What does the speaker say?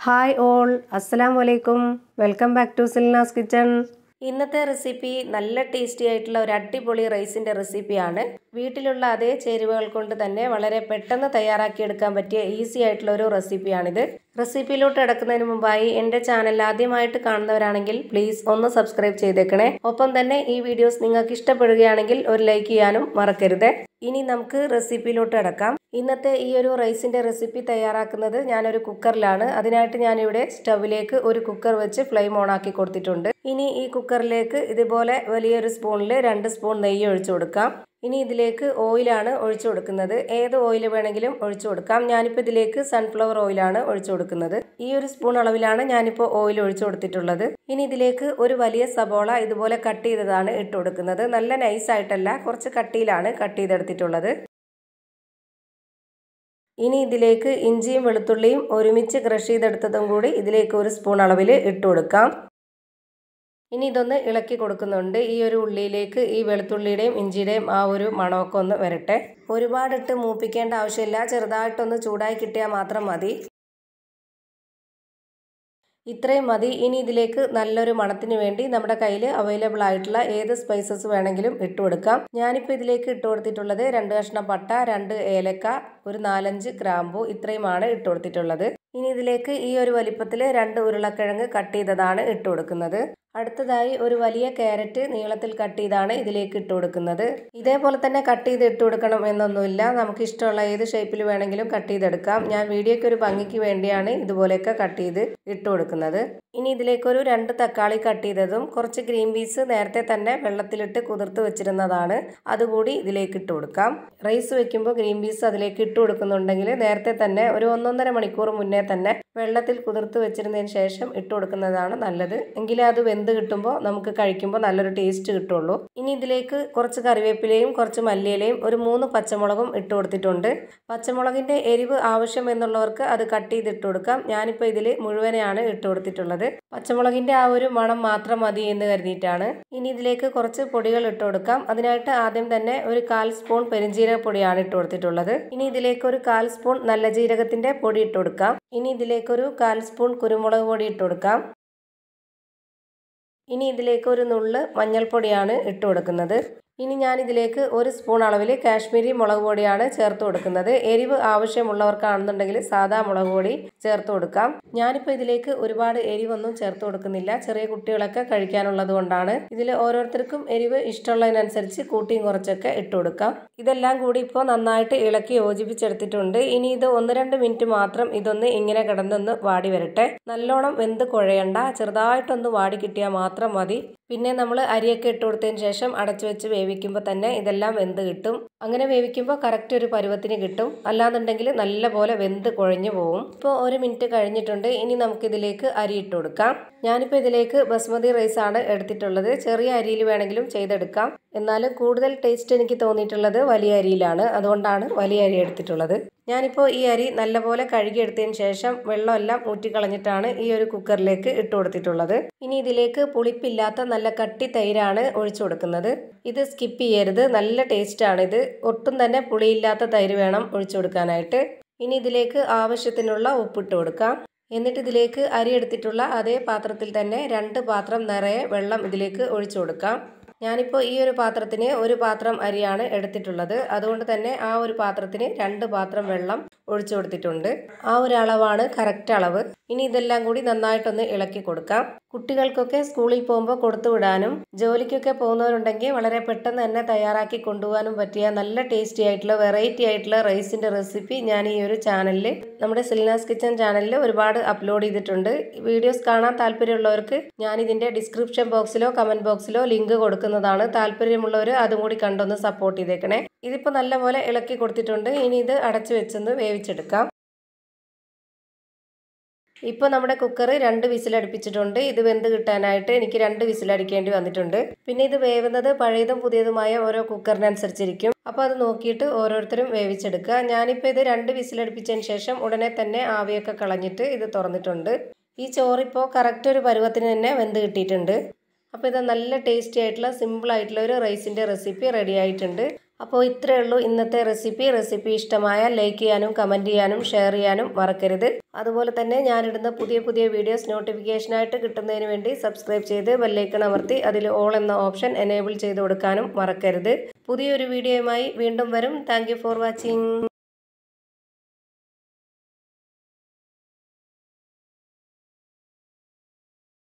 hi all അസ്സലാം വലൈക്കും welcome back to Silnas kitchen ഇന്നത്തെ റെസിപ്പി നല്ല ടേസ്റ്റി ആയിട്ടുള്ള ഒരു അടിപൊളി റൈസിൻ്റെ റെസിപ്പിയാണ് വീട്ടിലുള്ള അതേ ചേരുവകൾ കൊണ്ട് തന്നെ വളരെ പെട്ടെന്ന് തയ്യാറാക്കിയെടുക്കാൻ പറ്റിയ ഈസി ആയിട്ടുള്ള ഒരു റെസിപ്പിയാണിത് റെസിപ്പിയിലോട്ട് കിടക്കുന്നതിന് മുമ്പായി എൻ്റെ ചാനൽ ആദ്യമായിട്ട് കാണുന്നവരാണെങ്കിൽ പ്ലീസ് ഒന്ന് സബ്സ്ക്രൈബ് ചെയ്തേക്കണേ ഒപ്പം തന്നെ ഈ വീഡിയോസ് നിങ്ങൾക്ക് ഇഷ്ടപ്പെടുകയാണെങ്കിൽ ഒരു ലൈക്ക് ചെയ്യാനും മറക്കരുത് ഇനി നമുക്ക് റെസിപ്പിയിലോട്ട് കിടക്കാം ഇന്നത്തെ ഈ ഒരു റൈസിൻ്റെ റെസിപ്പി തയ്യാറാക്കുന്നത് ഞാനൊരു കുക്കറിലാണ് അതിനായിട്ട് ഞാനിവിടെ സ്റ്റവിലേക്ക് ഒരു കുക്കർ വെച്ച് ഫ്ലെയിം ഓൺ ആക്കി കൊടുത്തിട്ടുണ്ട് ഇനി ഈ കുക്കറിലേക്ക് ഇതുപോലെ വലിയൊരു സ്പൂണിൽ രണ്ട് സ്പൂൺ നെയ്യ് ഒഴിച്ചു കൊടുക്കാം ഇനി ഇതിലേക്ക് ഓയിലാണ് ഒഴിച്ചു കൊടുക്കുന്നത് ഏത് ഓയിൽ വേണമെങ്കിലും ഒഴിച്ചു കൊടുക്കാം ഞാനിപ്പോൾ ഇതിലേക്ക് സൺഫ്ലവർ ഓയിലാണ് ഒഴിച്ചു കൊടുക്കുന്നത് ഈ ഒരു സ്പൂൺ അളവിലാണ് ഞാനിപ്പോൾ ഓയിൽ ഒഴിച്ചു കൊടുത്തിട്ടുള്ളത് ഇനി ഇതിലേക്ക് ഒരു വലിയ സബോള ഇതുപോലെ കട്ട് ചെയ്തതാണ് ഇട്ട് കൊടുക്കുന്നത് നല്ല നൈസായിട്ടല്ല കുറച്ച് കട്ടിയിലാണ് കട്ട് ചെയ്തെടുത്തിട്ടുള്ളത് ഇനി ഇതിലേക്ക് ഇഞ്ചിയും വെളുത്തുള്ളിയും ഒരുമിച്ച് ക്രഷ് ചെയ്തെടുത്തതും കൂടി ഇതിലേക്ക് ഒരു സ്പൂൺ അളവിൽ ഇട്ട് കൊടുക്കാം ഇനി ഇതൊന്ന് ഇളക്കി കൊടുക്കുന്നുണ്ട് ഈ ഒരു ഉള്ളിയിലേക്ക് ഈ വെളുത്തുള്ളിയുടെയും ഇഞ്ചിയുടെയും ആ ഒരു മണമൊക്കെ ഒന്ന് വരട്ടെ ഒരുപാടിട്ട് മൂപ്പിക്കേണ്ട ആവശ്യമില്ല ചെറുതായിട്ടൊന്ന് ചൂടായി കിട്ടിയാൽ മാത്രം മതി ഇത്രയും മതി ഇനി ഇതിലേക്ക് നല്ലൊരു മണത്തിന് വേണ്ടി നമ്മുടെ കയ്യിൽ അവൈലബിൾ ആയിട്ടുള്ള ഏത് സ്പൈസസ് വേണമെങ്കിലും ഇട്ട് കൊടുക്കാം ഞാനിപ്പോൾ ഇതിലേക്ക് ഇട്ട് കൊടുത്തിട്ടുള്ളത് രണ്ട് കഷ്ണം പട്ട രണ്ട് ഏലക്ക ഒരു നാലഞ്ച് ഗ്രാമ്പു ഇത്രയുമാണ് ഇട്ട് കൊടുത്തിട്ടുള്ളത് ഇനി ഇതിലേക്ക് ഈ ഒരു വലിപ്പത്തിൽ രണ്ട് ഉരുളക്കിഴങ്ങ് കട്ട് ചെയ്തതാണ് ഇട്ട് കൊടുക്കുന്നത് അടുത്തതായി ഒരു വലിയ ക്യാരറ്റ് നീളത്തിൽ കട്ട് ചെയ്താണ് ഇതിലേക്ക് ഇട്ട് കൊടുക്കുന്നത് ഇതേപോലെ തന്നെ കട്ട് ചെയ്ത് ഇട്ട് കൊടുക്കണം എന്നൊന്നുമില്ല നമുക്ക് ഇഷ്ടമുള്ള ഏത് ഷേപ്പിൽ വേണമെങ്കിലും കട്ട് ചെയ്തെടുക്കാം ഞാൻ വീഡിയോയ്ക്ക് ഒരു ഭംഗിക്ക് വേണ്ടിയാണ് ഇതുപോലെയൊക്കെ കട്ട് ചെയ്ത് ഇട്ട് കൊടുക്കുന്നത് ഇനി ഇതിലേക്ക് ഒരു രണ്ട് തക്കാളി കട്ട് ചെയ്തതും കുറച്ച് ഗ്രീൻ പീസ് നേരത്തെ തന്നെ വെള്ളത്തിലിട്ട് കുതിർത്ത് വെച്ചിരുന്നതാണ് അതുകൂടി ഇതിലേക്ക് ഇട്ട് കൊടുക്കാം റൈസ് വെക്കുമ്പോൾ ഗ്രീൻ പീസ് അതിലേക്ക് ഇട്ട് കൊടുക്കുന്നുണ്ടെങ്കിൽ നേരത്തെ തന്നെ ഒരു ഒന്നൊന്നര മണിക്കൂർ മുന്നേ തന്നെ വെള്ളത്തിൽ കുതിർത്ത് വെച്ചിരുന്നതിന് ശേഷം ഇട്ട് കൊടുക്കുന്നതാണ് നല്ലത് എങ്കിലേ അത് വെന്ത് കിട്ടുമ്പോൾ നമുക്ക് കഴിക്കുമ്പോൾ നല്ലൊരു ടേസ്റ്റ് കിട്ടുള്ളൂ ഇനി ഇതിലേക്ക് കുറച്ച് കറിവേപ്പിലയും കുറച്ച് മല്ലിയിലയും ഒരു മൂന്ന് പച്ചമുളകും ഇട്ട് കൊടുത്തിട്ടുണ്ട് പച്ചമുളകിൻ്റെ എരിവ് ആവശ്യം എന്നുള്ളവർക്ക് അത് കട്ട് ചെയ്ത് ഇട്ട് കൊടുക്കാം ഞാനിപ്പോൾ ഇതിൽ മുഴുവനെയാണ് ഇട്ട് കൊടുത്തിട്ടുള്ളത് പച്ചമുളകിൻ്റെ ആ ഒരു മണം മാത്രം മതി എന്ന് കരുതിയിട്ടാണ് ഇനി ഇതിലേക്ക് കുറച്ച് പൊടികൾ ഇട്ട് കൊടുക്കാം അതിനായിട്ട് ആദ്യം തന്നെ ഒരു കാൽ സ്പൂൺ പെരിഞ്ജീരക പൊടിയാണ് ഇട്ട് കൊടുത്തിട്ടുള്ളത് ഇനി ഇതിലേക്ക് ഒരു കാൽ സ്പൂൺ നല്ല ജീരകത്തിൻ്റെ പൊടി ഇട്ട് കൊടുക്കാം ഇനി ഇതിലേക്കൊരു കാൽ സ്പൂൺ കുരുമുളക് പൊടി ഇട്ട് കൊടുക്കാം ഇനി ഇതിലേക്ക് ഒരു നുള്ള് മഞ്ഞൾപ്പൊടിയാണ് ഇട്ട് കൊടുക്കുന്നത് ഇനി ഞാൻ ഇതിലേക്ക് ഒരു സ്പൂൺ അളവിൽ കാശ്മീരി മുളക് പൊടിയാണ് ചേർത്ത് കൊടുക്കുന്നത് എരിവ് ആവശ്യമുള്ളവർക്കാണെന്നുണ്ടെങ്കിൽ സാധാ മുളക് പൊടി ചേർത്ത് കൊടുക്കാം ഞാനിപ്പോൾ ഇതിലേക്ക് ഒരുപാട് എരിവൊന്നും ചേർത്ത് കൊടുക്കുന്നില്ല ചെറിയ കുട്ടികളൊക്കെ കഴിക്കാനുള്ളത് കൊണ്ടാണ് ഇതിൽ ഓരോരുത്തർക്കും എരിവ് ഇഷ്ടമുള്ളതിനനുസരിച്ച് കൂട്ടിയും കുറച്ചൊക്കെ ഇട്ട് കൊടുക്കാം ഇതെല്ലാം കൂടി ഇപ്പോൾ നന്നായിട്ട് ഇളക്കി യോജിപ്പിച്ചെടുത്തിട്ടുണ്ട് ഇനി ഇത് ഒന്ന് രണ്ട് മിനിറ്റ് മാത്രം ഇതൊന്ന് ഇങ്ങനെ കിടന്നൊന്ന് വാടി വരട്ടെ നല്ലോണം വെന്ത് കുഴയണ്ട ചെറുതായിട്ടൊന്ന് വാടി കിട്ടിയാൽ മാത്രം മതി പിന്നെ നമ്മൾ അരിയൊക്കെ ഇട്ട് കൊടുത്തതിന് ശേഷം അടച്ചു വെച്ച് വേവിക്കുമ്പോൾ തന്നെ ഇതെല്ലാം വെന്ത് കിട്ടും അങ്ങനെ വേവിക്കുമ്പോൾ കറക്റ്റ് ഒരു പരുവത്തിന് കിട്ടും അല്ലാന്നുണ്ടെങ്കിൽ നല്ല പോലെ വെന്ത് കുഴഞ്ഞു പോകും ഇപ്പോൾ ഒരു മിനിറ്റ് കഴിഞ്ഞിട്ടുണ്ട് ഇനി നമുക്കിതിലേക്ക് അരി ഇട്ട് കൊടുക്കാം ഞാനിപ്പോൾ ഇതിലേക്ക് ബസ്മതി റൈസ് ആണ് എടുത്തിട്ടുള്ളത് ചെറിയ അരിയിൽ വേണമെങ്കിലും ചെയ്തെടുക്കാം എന്നാലും കൂടുതൽ ടേസ്റ്റ് എനിക്ക് തോന്നിയിട്ടുള്ളത് വലിയ അരിയിലാണ് അതുകൊണ്ടാണ് വലിയ അരി എടുത്തിട്ടുള്ളത് ഞാനിപ്പോൾ ഈ അരി നല്ലപോലെ കഴുകിയെടുത്തതിന് ശേഷം വെള്ളമെല്ലാം ഊറ്റിക്കളഞ്ഞിട്ടാണ് ഈ ഒരു കുക്കറിലേക്ക് ഇട്ട് കൊടുത്തിട്ടുള്ളത് ഇനി ഇതിലേക്ക് പുളിപ്പില്ലാത്ത നല്ല കട്ടി തൈരാണ് ഒഴിച്ചു കൊടുക്കുന്നത് ഇത് സ്കിപ്പ് ചെയ്യരുത് നല്ല ടേസ്റ്റാണ് ഇത് ഒട്ടും തന്നെ പുളിയില്ലാത്ത തൈര് വേണം ഒഴിച്ചു കൊടുക്കാനായിട്ട് ഇനി ഇതിലേക്ക് ആവശ്യത്തിനുള്ള ഉപ്പിട്ട് കൊടുക്കാം എന്നിട്ട് ഇതിലേക്ക് അരി എടുത്തിട്ടുള്ള അതേ പാത്രത്തിൽ തന്നെ രണ്ട് പാത്രം നിറയെ വെള്ളം ഇതിലേക്ക് ഒഴിച്ചു കൊടുക്കാം ഞാനിപ്പോൾ ഈ ഒരു പാത്രത്തിന് ഒരു പാത്രം അരിയാണ് എടുത്തിട്ടുള്ളത് അതുകൊണ്ട് തന്നെ ആ ഒരു പാത്രത്തിന് രണ്ട് പാത്രം വെള്ളം ഒഴിച്ചു കൊടുത്തിട്ടുണ്ട് ആ ഒരു അളവാണ് കറക്റ്റ് അളവ് ഇനി ഇതെല്ലാം കൂടി നന്നായിട്ടൊന്ന് ഇളക്കി കൊടുക്കാം കുട്ടികൾക്കൊക്കെ സ്കൂളിൽ പോകുമ്പോൾ കൊടുത്തു വിടാനും ജോലിക്കൊക്കെ പോകുന്നവരുണ്ടെങ്കിൽ വളരെ പെട്ടെന്ന് തന്നെ തയ്യാറാക്കി കൊണ്ടുപോകാനും പറ്റിയ നല്ല ടേസ്റ്റി ആയിട്ടുള്ള വെറൈറ്റി ആയിട്ടുള്ള റൈസിൻ്റെ റെസിപ്പി ഞാൻ ഈ ഒരു ചാനലിൽ നമ്മുടെ സിൽനാസ് കിച്ചൺ ചാനലിൽ ഒരുപാട് അപ്ലോഡ് ചെയ്തിട്ടുണ്ട് വീഡിയോസ് കാണാൻ താല്പര്യമുള്ളവർക്ക് ഞാൻ ഇതിൻ്റെ ഡിസ്ക്രിപ്ഷൻ ബോക്സിലോ കമൻറ്റ് ബോക്സിലോ ലിങ്ക് കൊടുക്കുന്നതാണ് താല്പര്യമുള്ളവർ അതും കൂടി കണ്ടൊന്ന് സപ്പോർട്ട് ചെയ്തേക്കണേ ഇതിപ്പോൾ നല്ലപോലെ ഇളക്കി കൊടുത്തിട്ടുണ്ട് ഇനി ഇത് അടച്ചു വെച്ചൊന്ന് വേവിച്ചെടുക്കാം ഇപ്പോൾ നമ്മുടെ കുക്കർ രണ്ട് വിസിലടുപ്പിച്ചിട്ടുണ്ട് ഇത് വെന്ത് കിട്ടാനായിട്ട് എനിക്ക് രണ്ട് വിസിലടിക്കേണ്ടി വന്നിട്ടുണ്ട് പിന്നെ ഇത് വേവുന്നത് പഴയതും പുതിയതുമായ ഓരോ കുക്കറിനനുസരിച്ചിരിക്കും അപ്പോൾ അത് നോക്കിയിട്ട് ഓരോരുത്തരും വേവിച്ചെടുക്കുക ഞാനിപ്പോൾ ഇത് രണ്ട് വിസിലടുപ്പിച്ചതിന് ശേഷം ഉടനെ തന്നെ ആവിയൊക്കെ കളഞ്ഞിട്ട് ഇത് തുറന്നിട്ടുണ്ട് ഈ ചോറിപ്പോൾ കറക്റ്റ് ഒരു പരുവത്തിന് തന്നെ വെന്ത് കിട്ടിയിട്ടുണ്ട് അപ്പോൾ ഇത് നല്ല ടേസ്റ്റി ആയിട്ടുള്ള സിമ്പിൾ ആയിട്ടുള്ള ഒരു റൈസിൻ്റെ റെസിപ്പി റെഡി ആയിട്ടുണ്ട് അപ്പോൾ ഇത്രയേ ഉള്ളൂ ഇന്നത്തെ റെസിപ്പി റെസിപ്പി ഇഷ്ടമായാൽ ലൈക്ക് ചെയ്യാനും കമൻറ്റ് ചെയ്യാനും ഷെയർ ചെയ്യാനും മറക്കരുത് അതുപോലെ തന്നെ ഞാനിടുന്ന പുതിയ പുതിയ വീഡിയോസ് നോട്ടിഫിക്കേഷനായിട്ട് കിട്ടുന്നതിന് വേണ്ടി സബ്സ്ക്രൈബ് ചെയ്ത് ബെല്ലൈക്കൺ അമർത്തി അതിൽ ഓൾ എന്ന ഓപ്ഷൻ എനേബിൾ ചെയ്ത് കൊടുക്കാനും മറക്കരുത് പുതിയൊരു വീഡിയോയുമായി വീണ്ടും വരും താങ്ക് ഫോർ വാച്ചിങ്